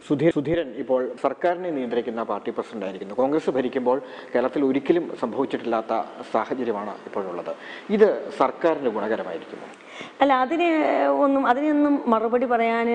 സുധീർ സുധീരൻ ഇപ്പോൾ സർക്കാരിനെ നിയന്ത്രിക്കുന്ന പാർട്ടി പ്രസിഡന്റ് ആയിരിക്കുന്നു കോൺഗ്രസ് ഭരിക്കുമ്പോൾ കേരളത്തിൽ ഒരിക്കലും സംഭവിച്ചിട്ടില്ലാത്ത സാഹചര്യമാണ് ഇപ്പോഴുള്ളത് ഇത് സർക്കാരിന് ഗുണകരമായിരിക്കുമോ അല്ല അതിന് ഒന്നും അതിനൊന്നും മറുപടി പറയാൻ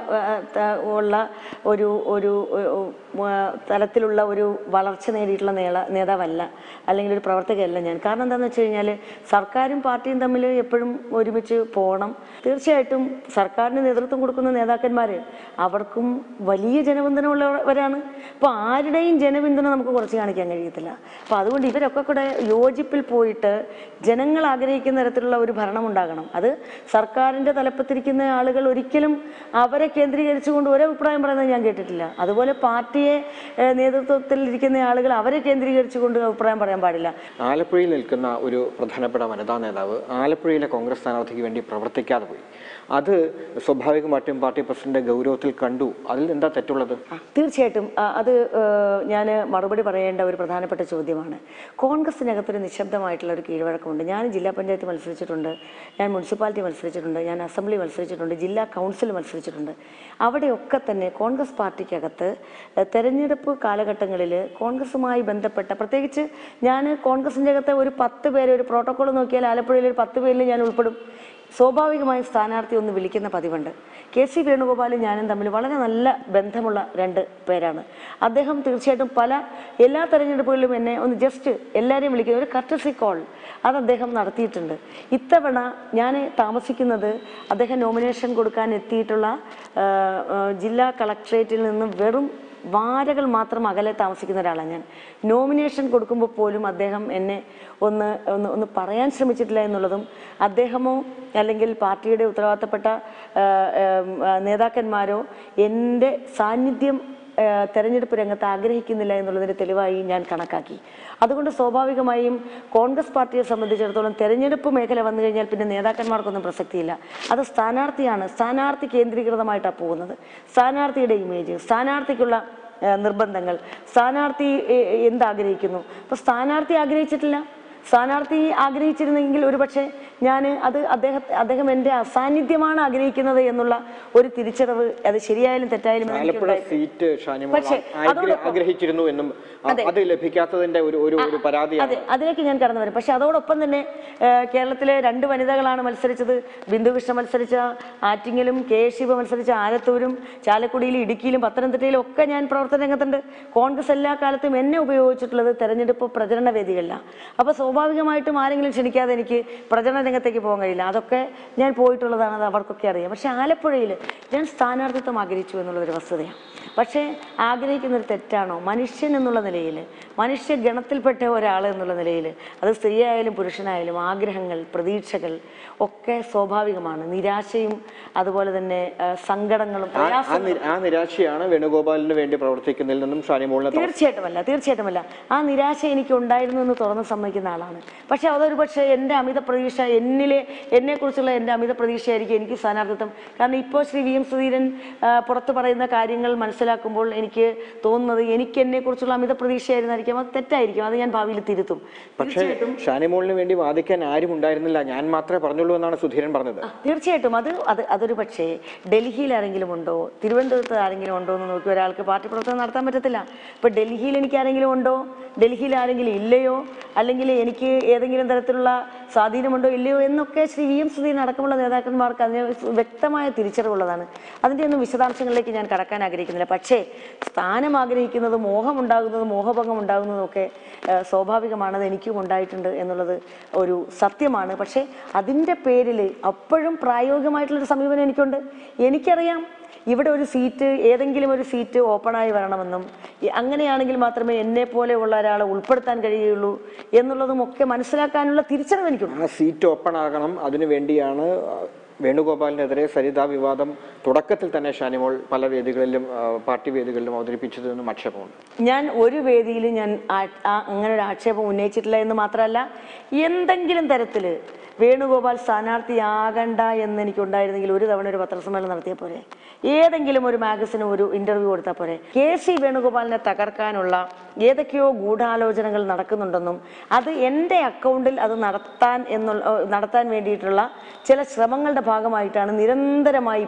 ഉള്ള ഒരു ഒരു ഏഹ്, തലത്തിലുള്ള ഒരു വളർച്ച നേടിയിട്ടുള്ള നേള നേതാവല്ല അല്ലെങ്കിൽ ഒരു പ്രവർത്തകയല്ല ഞാൻ കാരണം എന്താണെന്ന് വെച്ച് കഴിഞ്ഞാൽ സർക്കാരും പാർട്ടിയും തമ്മിൽ എപ്പോഴും ഒരുമിച്ച് പോകണം തീർച്ചയായിട്ടും സർക്കാരിന് നേതൃത്വം കൊടുക്കുന്ന നേതാക്കന്മാർ അവർക്കും വലിയ ജനപിന്തുണയുള്ളവരാണ് അപ്പോൾ ആരുടെയും ജനപിന്തുണ നമുക്ക് കുറച്ച് കാണിക്കാൻ കഴിയത്തില്ല അപ്പോൾ അതുകൊണ്ട് ഇവരൊക്കെ കൂടെ യോജിപ്പിൽ പോയിട്ട് ജനങ്ങൾ ആഗ്രഹിക്കുന്ന തരത്തിലുള്ള ഒരു ഭരണം ഉണ്ടാകണം അത് സർക്കാരിൻ്റെ തലപ്പത്തിരിക്കുന്ന ആളുകൾ ഒരിക്കലും അവരെ കേന്ദ്രീകരിച്ചുകൊണ്ട് ഒരു അഭിപ്രായം പറയുന്നത് ഞാൻ കേട്ടിട്ടില്ല അതുപോലെ പാർട്ടിയെ ഏഹ്, നേതൃത്വത്തിൽ ഇരിക്കുന്ന ആളുകൾ അവരെ കേന്ദ്രീകരിച്ചുകൊണ്ട് അഭിപ്രായം പറയാൻ പാടില്ല ആലപ്പുഴയിൽ നിൽക്കുന്ന ഒരു പ്രധാനപ്പെട്ട വനിതാ നേതാവ് ആലപ്പുഴയിലെ കോൺഗ്രസ് സ്ഥാനാർത്ഥിക്ക് വേണ്ടി പ്രവർത്തിക്കാതെ പോയി അത് സ്വാഭാവികമായിട്ടും പാർട്ടി പ്രസിഡന്റ് ഗൗരവത്തിൽ കണ്ടു അതിൽ എന്താ തെറ്റുള്ളത് ആ, തീർച്ചയായിട്ടും ആ, അത് ഞാൻ മറുപടി പറയേണ്ട ഒരു പ്രധാനപ്പെട്ട ചോദ്യമാണ് കോൺഗ്രസിനകത്തൊരു നിശബ്ദമായിട്ടുള്ള ഒരു കീഴ്വഴക്കമുണ്ട് ഞാൻ ജില്ലാ പഞ്ചായത്ത് മത്സരിച്ചിട്ടുണ്ട് ഞാൻ മുനിസിപ്പാലിറ്റി മത്സരിച്ചിട്ടുണ്ട് ഞാൻ അസംബ്ലി മത്സരിച്ചിട്ടുണ്ട് ജില്ലാ കൗൺസിൽ മത്സരിച്ചിട്ടുണ്ട് അവിടെയൊക്കെ തന്നെ കോൺഗ്രസ് പാർട്ടിക്കകത്ത് ഏഹ്, തെരഞ്ഞെടുപ്പ് കാലഘട്ടങ്ങളിൽ കോൺഗ്രസുമായി ബന്ധപ്പെട്ട പ്രത്യേകിച്ച് ഞാൻ കോൺഗ്രസിൻ്റെ അകത്തെ ഒരു പത്ത് പേര് ഒരു പ്രോട്ടോക്കോൾ നോക്കിയാൽ ആലപ്പുഴയിൽ ഒരു പത്ത് പേരിൽ ഞാൻ ഉൾപ്പെടും സ്വാഭാവികമായും സ്ഥാനാർത്ഥി ഒന്ന് വിളിക്കുന്ന പതിവുണ്ട് കെ സി വേണുഗോപാലും ഞാനും തമ്മിൽ വളരെ നല്ല ബന്ധമുള്ള രണ്ട് പേരാണ് അദ്ദേഹം തീർച്ചയായിട്ടും പല എല്ലാ തെരഞ്ഞെടുപ്പുകളിലും എന്നെ ഒന്ന് ജസ്റ്റ് എല്ലാവരെയും വിളിക്കുന്ന ഒരു കർട്ടസി കോൾ അത് അദ്ദേഹം നടത്തിയിട്ടുണ്ട് ഇത്തവണ ഞാൻ താമസിക്കുന്നത് അദ്ദേഹം നോമിനേഷൻ കൊടുക്കാൻ എത്തിയിട്ടുള്ള ആ, ആ, ജില്ലാ കളക്ട്രേറ്റിൽ നിന്നും വെറും വാരകൾ മാത്രം അകലെ താമസിക്കുന്ന ഒരാളാണ് ഞാൻ നോമിനേഷൻ കൊടുക്കുമ്പോൾ പോലും അദ്ദേഹം എന്നെ ഒന്ന് ഒന്ന് ഒന്ന് പറയാൻ ശ്രമിച്ചിട്ടില്ല എന്നുള്ളതും അദ്ദേഹമോ അല്ലെങ്കിൽ പാർട്ടിയുടെ ഉത്തരവാദിത്തപ്പെട്ട ആ, ഉം, ആ, നേതാക്കന്മാരോ എൻ്റെ സാന്നിധ്യം ആ, തെരഞ്ഞെടുപ്പ് രംഗത്ത് ആഗ്രഹിക്കുന്നില്ല എന്നുള്ളതിൻ്റെ തെളിവായി ഞാൻ കണക്കാക്കി അതുകൊണ്ട് സ്വാഭാവികമായും കോൺഗ്രസ് പാർട്ടിയെ സംബന്ധിച്ചിടത്തോളം തെരഞ്ഞെടുപ്പ് മേഖല വന്നു കഴിഞ്ഞാൽ പിന്നെ നേതാക്കന്മാർക്കൊന്നും പ്രസക്തിയില്ല അത് സ്ഥാനാർത്ഥിയാണ് സ്ഥാനാർത്ഥി കേന്ദ്രീകൃതമായിട്ടാണ് പോകുന്നത് സ്ഥാനാർത്ഥിയുടെ ഇമേജ് സ്ഥാനാർത്ഥിക്കുള്ള ആ, നിർബന്ധങ്ങൾ സ്ഥാനാർത്ഥി എ, എന്താഗ്രഹിക്കുന്നു അപ്പോൾ സ്ഥാനാർത്ഥി ആഗ്രഹിച്ചിട്ടില്ല സ്ഥാനാർത്ഥി ആഗ്രഹിച്ചിരുന്നെങ്കിൽ ഒരുപക്ഷെ ഞാൻ അത് അദ്ദേഹത്തെ അദ്ദേഹം എൻ്റെ അസാന്നിധ്യമാണ് ആഗ്രഹിക്കുന്നത് എന്നുള്ള ഒരു തിരിച്ചറിവ് അത് ശരിയായാലും തെറ്റായാലും ആലപ്പുഴ എനിക്കുണ്ടായി സീറ്റ് ഷാനിമോൾ പക്ഷേ, ആഗ്ര- അതോടൊപ്പം- ആഗ്രഹിച്ചിരുന്നു എന്നും അ- അത് ലഭിക്കാത്തതിന്റെ ഒരു ഒരു ഒരു പരാതിയാണ് അതെ അതിലേക്ക് ഞാൻ കടന്നു വരും പക്ഷെ അതോടൊപ്പം തന്നെ ആ, കേരളത്തിലെ രണ്ട് വനിതകളാണ് മത്സരിച്ചത് ബിന്ദുകൃഷ്ണ മത്സരിച്ച ആറ്റിങ്ങലും കെ എസ് ശിവ മത്സരിച്ച ആലത്തൂരും ചാലക്കുടിയിലും ഇടുക്കിയിലും പത്തനംതിട്ടയിലും ഒക്കെ ഞാൻ പ്രവർത്തന രംഗത്തുണ്ട് കോൺഗ്രസ് എല്ലാ കാലത്തും എന്നെ ഉപയോഗിച്ചിട്ടുള്ളത് തെരഞ്ഞെടുപ്പ് പ്രചരണ വേദികളിലാണ് അപ്പോൾ സ്വാഭാവികമായിട്ടും ആരെങ്കിലും ക്ഷണിക്കാതെ എനിക്ക് പ്രചരണ രംഗത്തേക്ക് പോകാൻ കഴിയില്ല അതൊക്കെ ഞാൻ പോയിട്ടുള്ളതാണ് അത് അവർക്കൊക്കെ അറിയാം പക്ഷേ ആലപ്പുഴയിൽ ഞാൻ സ്ഥാനാർത്ഥിത്വം ആഗ്രഹിച്ചു എന്നുള്ളൊരു വസ്തുതയാണ് പക്ഷേ ആഗ്രഹിക്കുന്നൊരു തെറ്റാണോ മനുഷ്യൻ എന്നുള്ള നിലയിൽ മനുഷ്യ ഗണത്തിൽപ്പെട്ട ഒരാൾ എന്നുള്ള നിലയിൽ അത് സ്ത്രീയായാലും പുരുഷനായാലും ആഗ്രഹങ്ങൾ പ്രതീക്ഷകൾ ഒക്കെ സ്വാഭാവികമാണ് നിരാശയും അതുപോലെ തന്നെ ആ, സങ്കടങ്ങളും ആ- ആ പ്രയാസങ്ങളും നി- ആ നിരാശയാണ് വേണുഗോപാലിന് വേണ്ടി പ്രവർത്തിക്കുന്നതിൽ നിന്നും ഷാനിമോളിനെ തട- തീർച്ചയായിട്ടുമല്ല തീർച്ചയായിട്ടുമല്ല ആ നിരാശ എനിക്ക് ഉണ്ടായിരുന്നു എന്ന് തുറന്ന് സമ്മതിക്കുന്ന ആളാണ് പക്ഷെ അതൊരു പക്ഷേ എൻ്റെ അമിത പ്രതീക്ഷ എന്നിലെ എന്നെക്കുറിച്ചുള്ള എൻ്റെ അമിത പ്രതീക്ഷയായിരിക്കും എനിക്ക് സ്ഥാനാർത്ഥിത്വം കാരണം ഇപ്പോൾ ശ്രീ വി എം സുധീരൻ ആ, പുറത്ത് പറയുന്ന കാര്യങ്ങൾ മനസ്സിലാക്കുമ്പോൾ എനിക്ക് തോന്നുന്നത് എനിക്ക് എന്നെക്കുറിച്ചുള്ള അമിത പ്രതീക്ഷയായിരുന്നായിരിക്കും അത് തെറ്റായിരിക്കും അത് ഞാൻ ഭാവിയിൽ തിരുത്തും പക്ഷേ ഷാനിമോളിന് വേണ്ടി വാദിക്കാൻ ആരും ഉണ്ടായിരുന്നില്ല ഞാൻ മാത്രമേ പറഞ്ഞുള്ളൂ എന്നാണ് സുധീരൻ പറഞ്ഞത് ആ, തീർച്ചയായിട്ടും അത് അത് അതൊരു പക്ഷേ ഡൽഹിയിൽ ആരെങ്കിലും ഉണ്ടോ തിരുവനന്തപുരത്ത് ആരെങ്കിലും ഉണ്ടോ എന്ന് നോക്കി ഒരാൾക്ക് പാർട്ടി പ്രവർത്തനം നടത്താൻ പറ്റത്തില്ല ഇപ്പൊ ഡൽഹിയിൽ എനിക്ക് ആരെങ്കിലും ഉണ്ടോ ഡൽഹിയിൽ ആരെങ്കിലും ഇല്ലയോ അല്ലെങ്കിൽ എനിക്ക് ഏതെങ്കിലും തരത്തിലുള്ള സ്വാധീനമുണ്ടോ ഇല്ലയോ എന്നൊക്കെ ശ്രീ വി എം സുധീരൻ അടക്കമുള്ള നേതാക്കന്മാർക്ക് അതിന് വ്യക്തമായ തിരിച്ചറിവുള്ളതാണ് അതിൻ്റെ ഒന്നും വിശദാംശങ്ങളിലേക്ക് ഞാൻ കടക്കാൻ ആഗ്രഹിക്കുന്നില്ല പക്ഷേ സ്ഥാനം ആഗ്രഹിക്കുന്നതും മോഹമുണ്ടാകുന്നതും മോഹഭംഗം ഉണ്ടാകുന്നതും ഒക്കെ ആ, സ്വാഭാവികമാണത് എനിക്കും ഉണ്ടായിട്ടുണ്ട് എന്നുള്ളത് ഒരു സത്യമാണ് പക്ഷേ അതിൻ്റെ പേരിൽ അപ്പോഴും പ്രായോഗികമായിട്ടുള്ളൊരു സമീപനം എനിക്കുണ്ട് എനിക്കറിയാം ഇവിടെ ഒരു സീറ്റ് ഏതെങ്കിലും ഒരു സീറ്റ് ഓപ്പണായി വരണമെന്നും ഈ അങ്ങനെയാണെങ്കിൽ മാത്രമേ എന്നെ പോലെയുള്ള ഒരാളെ ഉൾപ്പെടുത്താൻ കഴിയുള്ളൂ എന്നുള്ളതും ഒക്കെ മനസ്സിലാക്കാനുള്ള തിരിച്ചറിവ് എനിക്കുണ്ട് ആ സീറ്റ് ഓപ്പൺ ആകണം അതിനു വേണ്ടിയാണ് ആ, വേണുഗോപാലിനെതിരെ സരിതാ വിവാദം തുടക്കത്തിൽ തന്നെ ഷാനിമോൾ പല വേദികളിലും ആ, പാർട്ടി വേദികളിലും അവതരിപ്പിച്ചതെന്നും ആക്ഷേപമുണ്ട് ഞാൻ ഒരു വേദിയിലും ഞാൻ ആ- ആ- അങ്ങനെ ഒരു ആക്ഷേപം ഉന്നയിച്ചിട്ടില്ല എന്ന് മാത്രമല്ല എന്തെങ്കിലും തരത്തിൽ വേണുഗോപാൽ സ്ഥാനാർത്ഥിയാകണ്ട എന്ന് എനിക്കുണ്ടായിരുന്നെങ്കിൽ ഒരു തവണ ഒരു പത്രസമ്മേളനം നടത്തിയ പോരെ ഏതെങ്കിലും ഒരു മാഗസിന് ഒരു ഇന്റർവ്യൂ കൊടുത്താൽ പോരെ കെ സി വേണുഗോപാലിനെ തകർക്കാനുള്ള ഏതൊക്കെയോ ഗൂഢാലോചനകൾ നടക്കുന്നുണ്ടെന്നും അത് എൻ്റെ അക്കൗണ്ടിൽ അത് നടത്താൻ എന്നുള്ള ഏഹ് നടത്താൻ വേണ്ടിയിട്ടുള്ള ചില ശ്രമങ്ങളുടെ ഭാഗമായിട്ടാണ് നിരന്തരമായി ഇപ്പോൾ വന്നുകൊണ്ടിരിക്കുന്നത്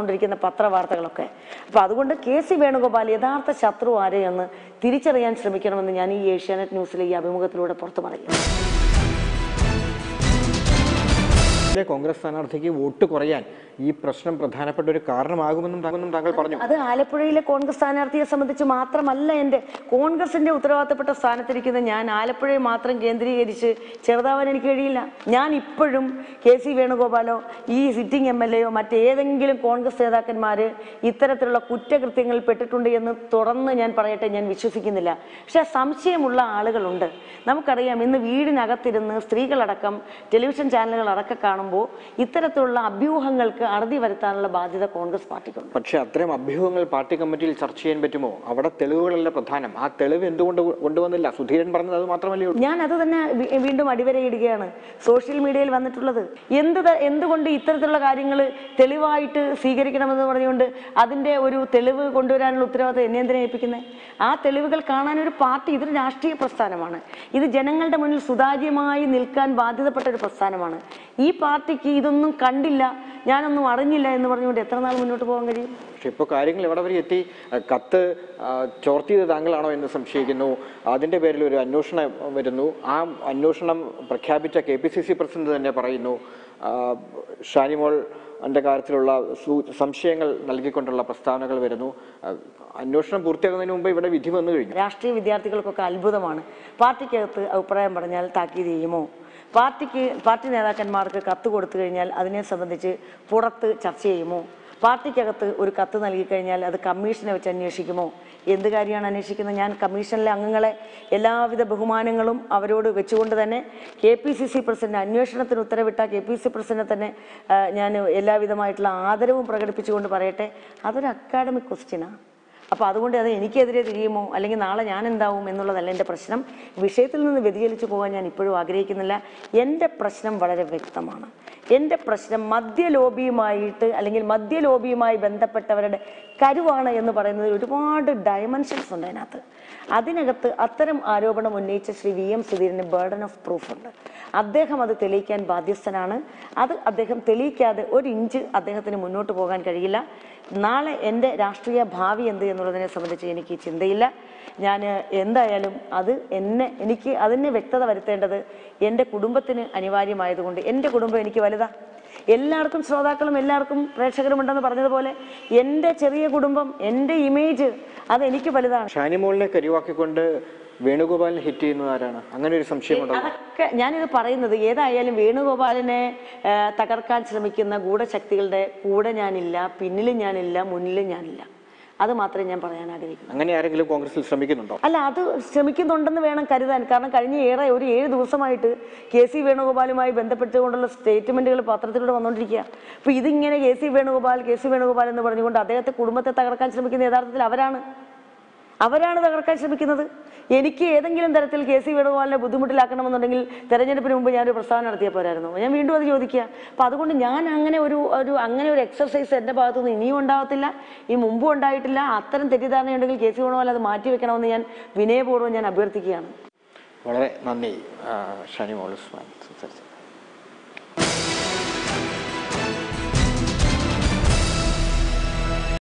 വന്നുകൊണ്ടിരിക്കുന്ന പത്രവാർത്തകളൊക്കെ അപ്പോൾ അതുകൊണ്ട് കെ സി വേണുഗോപാൽ യഥാർത്ഥ ശത്രു ആരെയെന്ന് തിരിച്ചറിയാൻ ശ്രമിക്കണമെന്ന് ഞാൻ ഈ ഏഷ്യാനെറ്റ് ന്യൂസിലെ ഈ അഭിമുഖത്തിലൂടെ പുറത്തു പറയും ഇതിലെ കോൺഗ്രസ് സ്ഥാനാർത്ഥിക്ക് വോട്ട് കുറയാൻ ഈ പ്രശ്നം പ്രധാനപ്പെട്ട ഒരു കാരണമാകുമെന്നും താങ്കളും താങ്കൾ പറഞ്ഞു അത് ആലപ്പുഴയിലെ കോൺഗ്രസ് സ്ഥാനാർത്ഥിയെ സംബന്ധിച്ച് മാത്രമല്ല എൻ്റെ കോൺഗ്രസിന്റെ ഉത്തരവാദിത്തപ്പെട്ട സ്ഥാനത്തിരിക്കുന്ന ഞാൻ ആലപ്പുഴയെ മാത്രം കേന്ദ്രീകരിച്ച് ചെറുതാവാൻ എനിക്ക് കഴിയില്ല ഞാൻ ഇപ്പോഴും കെ സി വേണുഗോപാലോ ഈ സിറ്റിംഗ് എം എൽ എയോ മറ്റേതെങ്കിലും കോൺഗ്രസ് നേതാക്കന്മാർ ഇത്തരത്തിലുള്ള കുറ്റകൃത്യങ്ങളിൽ പെട്ടിട്ടുണ്ട് എന്ന് തുറന്ന് ഞാൻ പറയട്ടെ ഞാൻ വിശ്വസിക്കുന്നില്ല പക്ഷെ സംശയമുള്ള ആളുകളുണ്ട് നമുക്കറിയാം ഇന്ന് വീടിനകത്തിരുന്ന് സ്ത്രീകളടക്കം ടെലിവിഷൻ ചാനലുകൾ അടക്കം കാണുമ്പോൾ ഇത്തരത്തിലുള്ള അഭ്യൂഹങ്ങൾക്ക് അറുതി വരുത്താനുള്ള ബാധ്യത കോൺഗ്രസ് പാർട്ടിക്കുണ്ട് പക്ഷെ അത്തരം അഭ്യൂഹങ്ങൾ പാർട്ടി കമ്മിറ്റിയിൽ ചർച്ച ചെയ്യാൻ പറ്റുമോ അവിടെ തെളിവുകളല്ല പ്രധാനം ആ തെളിവ് എന്തുകൊണ്ട് കൊണ്ടുവന്നില്ല സുധീരൻ പറഞ്ഞത് അത് മാത്രമല്ലേ ഉള്ളൂ ഞാൻ അത് തന്നെ വീ- വീണ്ടും അടിവരയിടുകയാണ് സോഷ്യൽ മീഡിയയിൽ വന്നിട്ടുള്ളത് എന്ത് ത- എന്തുകൊണ്ട് ഇത്തരത്തിലുള്ള കാര്യങ്ങൾ തെളിവായിട്ട് സ്വീകരിക്കണമെന്ന് പറഞ്ഞുകൊണ്ട് അതിൻ്റെ ഒരു തെളിവ് കൊണ്ടുവരാനുള്ള ഉത്തരവാദിത്തം എന്നെ എന്തിനാ ഏൽപ്പിക്കുന്നത് ആ തെളിവുകൾ കാണാൻ ഒരു പാർട്ടി ഇതൊരു രാഷ്ട്രീയ പ്രസ്ഥാനമാണ് ഇത് ജനങ്ങളുടെ മുന്നിൽ സുതാര്യമായി നിൽക്കാൻ ബാധ്യതപ്പെട്ട ഒരു പ്രസ്ഥാനമാണ് ഈ പാർട്ടിക്ക് ഇതൊന്നും കണ്ടില്ല ഞാനൊന്നും അറിഞ്ഞില്ല എന്ന് പറഞ്ഞുകൊണ്ട് എത്ര നാൾ മുന്നോട്ട് പോകാൻ കഴിയും പക്ഷെ ഇപ്പോൾ കാര്യങ്ങൾ എവിടെ വരെ എത്തി അഹ് കത്ത് ആഹ് ചോർത്തിയത് താങ്കളാണോ എന്ന് സംശയിക്കുന്നു അതിൻ്റെ പേരിൽ ഒരു അന്വേഷണം വരുന്നു ആ അന്വേഷണം പ്രഖ്യാപിച്ച K P C C president തന്നെ പറയുന്നു ആഹ് ഷാനിമോൾ എൻ്റെ കാര്യത്തിലുള്ള സൂ- സംശയങ്ങൾ നൽകിക്കൊണ്ടുള്ള പ്രസ്താവനകൾ വരുന്നു ആഹ് അന്വേഷണം പൂർത്തിയാകുന്നതിന് മുമ്പ് ഇവിടെ വിധി വന്നു കഴിഞ്ഞു രാഷ്ട്രീയ വിദ്യാർത്ഥികൾക്കൊക്കെ അത്ഭുതമാണ് പാർട്ടിക്കകത്ത് അഭിപ്രായം പറഞ്ഞാൽ താക്കീത് ചെയ്യുമോ പാർട്ടിക്ക് പാർട്ടി നേതാക്കന്മാർക്ക് കത്ത് കൊടുത്തു കഴിഞ്ഞാൽ അതിനെ സംബന്ധിച്ച് പുറത്ത് ചർച്ച ചെയ്യുമോ പാർട്ടിക്കകത്ത് ഒരു കത്ത് നൽകിക്കഴിഞ്ഞാൽ അത് കമ്മീഷനെ വെച്ച് അന്വേഷിക്കുമോ എന്ത് കാര്യമാണ് അന്വേഷിക്കുന്നത് ഞാൻ കമ്മീഷനിലെ അംഗങ്ങളെ എല്ലാവിധ ബഹുമാനങ്ങളും അവരോട് വെച്ചുകൊണ്ട് തന്നെ K P C C president അന്വേഷണത്തിന് ഉത്തരവിട്ട കെ പി സി പ്രസിഡന്റിനെ തന്നെ ആ, ഞാൻ എല്ലാവിധമായിട്ടുള്ള ആദരവും പ്രകടിപ്പിച്ചുകൊണ്ട് പറയട്ടെ അതൊരു അക്കാഡമിക് ക്വസ്റ്റ്യനാണ് അപ്പോൾ അതുകൊണ്ട് അത് എനിക്കെതിരെ തിരിയുമോ അല്ലെങ്കിൽ നാളെ ഞാൻ എന്താവും എന്നുള്ളതല്ല എൻ്റെ പ്രശ്നം വിഷയത്തിൽ നിന്ന് വ്യതിചലിച്ചു പോകാൻ ഞാൻ ഇപ്പോഴും ആഗ്രഹിക്കുന്നില്ല എൻ്റെ പ്രശ്നം വളരെ വ്യക്തമാണ് എൻ്റെ പ്രശ്നം മദ്യ ലോബിയുമായിട്ട് അല്ലെങ്കിൽ മദ്യ ലോബിയുമായി ബന്ധപ്പെട്ടവരുടെ കരുവാണ് എന്ന് പറയുന്നത് ഒരുപാട് ഡയമെൻഷൻസ് ഉണ്ട് അതിനകത്ത് അതിനകത്ത് അത്തരം ആരോപണം ഉന്നയിച്ച ശ്രീ വി എം സുധീരന് ബേർഡൻ ഓഫ് പ്രൂഫ് ഉണ്ട് അദ്ദേഹം അത് തെളിയിക്കാൻ ബാധ്യസ്ഥനാണ് അത് അദ്ദേഹം തെളിയിക്കാതെ ഒരു ഇഞ്ച് അദ്ദേഹത്തിന് മുന്നോട്ട് പോകാൻ കഴിയില്ല നാളെ എൻ്റെ രാഷ്ട്രീയ ഭാവി എന്ത് എന്നുള്ളതിനെ സംബന്ധിച്ച് എനിക്ക് ചിന്തയില്ല ഞാൻ എന്തായാലും അത് എന്നെ എനിക്ക് അതിന് വ്യക്തത വരുത്തേണ്ടത് എൻ്റെ കുടുംബത്തിന് അനിവാര്യമായതുകൊണ്ട് എൻ്റെ കുടുംബം എനിക്ക് വലുതാ എല്ലാവർക്കും ശ്രോതാക്കളും എല്ലാവർക്കും പ്രേക്ഷകരുമുണ്ടെന്ന് പറഞ്ഞതുപോലെ എൻ്റെ ചെറിയ കുടുംബം എൻ്റെ ഇമേജ് അത് എനിക്ക് വലുതാണ് ഷാനിമോളിനെ കരുവാക്കിക്കൊണ്ട് വേണുഗോപാലിനെ ഹിറ്റ് ചെയ്യുന്നത് ആരാണ് അങ്ങനെ ഒരു സംശയമുണ്ടോ അതൊക്കെ ഞാനിത് പറയുന്നത് ഏതായാലും വേണുഗോപാലിനെ ആ, തകർക്കാൻ ശ്രമിക്കുന്ന ഗൂഢശക്തികളുടെ കൂടെ ഞാനില്ല പിന്നിലും ഞാനില്ല മുന്നിലും ഞാനില്ല അത് മാത്രമേ ഞാൻ പറയാൻ ആഗ്രഹിക്കുന്നു അങ്ങനെ ആരെങ്കിലും കോൺഗ്രസിൽ ശ്രമിക്കുന്നുണ്ടോ അല്ല അത് ശ്രമിക്കുന്നുണ്ടെന്ന് വേണം കരുതാൻ കാരണം കഴിഞ്ഞ ഏറെ ഒരു ഏഴ് ദിവസമായിട്ട് കെ സി വേണുഗോപാലുമായി ബന്ധപ്പെട്ടുകൊണ്ടുള്ള സ്റ്റേറ്റ്മെന്റുകൾ പത്രത്തിലൂടെ വന്നുകൊണ്ടിരിക്കുക അപ്പോൾ ഇതിങ്ങനെ K C Venugopal K C Venugopal എന്ന് പറഞ്ഞുകൊണ്ട് അദ്ദേഹത്തെ കുടുംബത്തെ തകർക്കാൻ ശ്രമിക്കുന്ന യഥാർത്ഥത്തിൽ അവരാണ് അവരാണ് തകർക്കാൻ ശ്രമിക്കുന്നത് എനിക്ക് ഏതെങ്കിലും തരത്തിൽ കെ സി വേണുഗോപാലിനെ ബുദ്ധിമുട്ടിലാക്കണമെന്നുണ്ടെങ്കിൽ തെരഞ്ഞെടുപ്പിന് മുമ്പ് ഞാനൊരു പ്രസ്താവന നടത്തിയ പോരായിരുന്നു ഞാൻ വീണ്ടും അത് ചോദിക്കുക അപ്പം അതുകൊണ്ട് ഞാൻ അങ്ങനെ ഒരു ഒരു അങ്ങനെ ഒരു എക്സർസൈസ് എൻ്റെ ഭാഗത്തുനിന്ന് ഇനിയും ഉണ്ടാകത്തില്ല ഈ മുമ്പും ഉണ്ടായിട്ടില്ല അത്തരം തെറ്റിദ്ധാരണയുണ്ടെങ്കിൽ കെ സി വേണുഗോപാൽ അത് മാറ്റി വെക്കണമെന്ന് ഞാൻ വിനയപൂർവ്വം ഞാൻ അഭ്യർത്ഥിക്കുകയാണ് വളരെ നന്ദി ആ, ഷാനിമോൾ ഉസ്മാൻ സംസാരിച്ചത്